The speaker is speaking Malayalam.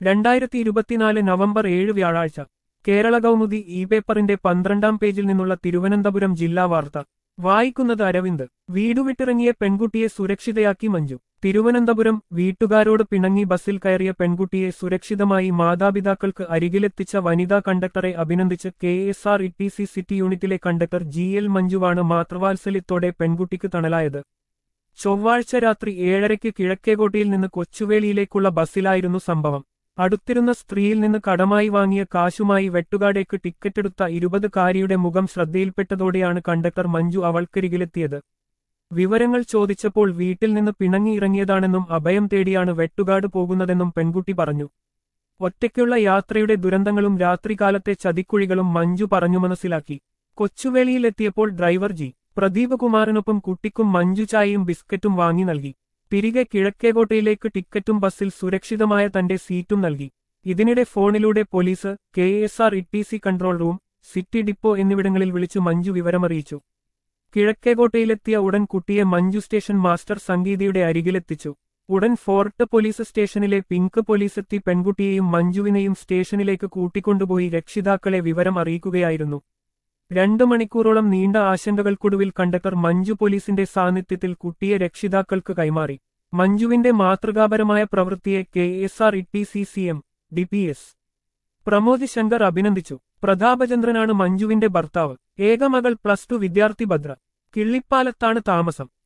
രണ്ടായിരത്തി ഇരുപത്തിനാല് നവംബർ ഏഴ് വ്യാഴാഴ്ച കേരള കൗമുദി ഇ പേപ്പറിന്റെ പന്ത്രണ്ടാം പേജിൽ നിന്നുള്ള തിരുവനന്തപുരം ജില്ലാ വാർത്ത വായിക്കുന്നത് അരവിന്ദ് വീടുവിട്ടിറങ്ങിയ പെൺകുട്ടിയെ സുരക്ഷിതയാക്കി മഞ്ജു തിരുവനന്തപുരം വീട്ടുകാരോട് പിണങ്ങി ബസ്സിൽ കയറിയ പെൺകുട്ടിയെ സുരക്ഷിതമായി മാതാപിതാക്കൾക്ക് അരികിലെത്തിച്ച വനിതാ കണ്ടക്ടറെ അഭിനന്ദിച്ച് K S R E T city സിറ്റി യൂണിറ്റിലെ കണ്ടക്ടർ ജി എൽ മഞ്ജുവാണ് മാതൃവാത്സല്യത്തോടെ പെൺകുട്ടിക്ക് തണലായത് ചൊവ്വാഴ്ച രാത്രി ഏഴരയ്ക്ക് കിഴക്കേകോട്ടയിൽ നിന്ന് കൊച്ചുവേളിയിലേക്കുള്ള ബസ്സിലായിരുന്നു സംഭവം അടുത്തിരുന്ന സ്ത്രീയിൽ നിന്ന് കടമായി വാങ്ങിയ കാശുമായി വെട്ടുകാടേക്ക് ടിക്കറ്റെടുത്ത ഇരുപതുകാരിയുടെ മുഖം ശ്രദ്ധയിൽപ്പെട്ടതോടെയാണ് കണ്ടക്ടർ മഞ്ജു അവൾക്കരികിലെത്തിയത് വിവരങ്ങൾ ചോദിച്ചപ്പോൾ വീട്ടിൽ നിന്ന് പിണങ്ങിയിറങ്ങിയതാണെന്നും അഭയം തേടിയാണ് വെട്ടുകാട് പോകുന്നതെന്നും പെൺകുട്ടി പറഞ്ഞു ഒറ്റയ്ക്കുള്ള യാത്രയുടെ ദുരന്തങ്ങളും രാത്രികാലത്തെ ചതിക്കുഴികളും മഞ്ജു പറഞ്ഞു മനസ്സിലാക്കി കൊച്ചുവേളിയിലെത്തിയപ്പോൾ ഡ്രൈവർ ജി പ്രദീപ് കുമാറിനൊപ്പം കുട്ടിക്കും മഞ്ജു ചായയും ബിസ്ക്കറ്റും വാങ്ങി നൽകി തിരികെ കിഴക്കേകോട്ടയിലേക്ക് ടിക്കറ്റും ബസ്സിൽ സുരക്ഷിതമായ തന്റെ സീറ്റും നൽകി ഇതിനിടെ ഫോണിലൂടെ police K S R E T C control room city depot എന്നിവിടങ്ങളിൽ വിളിച്ചു മഞ്ജു വിവരമറിയിച്ചു കിഴക്കേകോട്ടയിലെത്തിയ ഉടൻ കുട്ടിയെ മഞ്ജു സ്റ്റേഷൻ മാസ്റ്റർ സംഗീതയുടെ അരികിലെത്തിച്ചു ഉടൻ ഫോർട്ട് പോലീസ് സ്റ്റേഷനിലെ പിങ്ക് പോലീസെത്തി പെൺകുട്ടിയെയും മഞ്ജുവിനെയും സ്റ്റേഷനിലേക്ക് കൂട്ടിക്കൊണ്ടുപോയി രക്ഷിതാക്കളെ വിവരം അറിയിക്കുകയായിരുന്നു രണ്ടു മണിക്കൂറോളം നീണ്ട ആശങ്കകൾക്കൊടുവിൽ കണ്ടക്ടർ മഞ്ജു പോലീസിന്റെ സാന്നിധ്യത്തിൽ കുട്ടിയെ രക്ഷിതാക്കൾക്ക് കൈമാറി മഞ്ജുവിന്റെ മാതൃകാപരമായ പ്രവൃത്തിയെ K S R E T C C M D P S Pramod Shankar അഭിനന്ദിച്ചു പ്രതാപചന്ദ്രനാണ് മഞ്ജുവിന്റെ ഭർത്താവ് ഏകമകൾ പ്ലസ് ടു വിദ്യാർത്ഥി ഭദ്ര കിള്ളിപ്പാലത്താണ് താമസം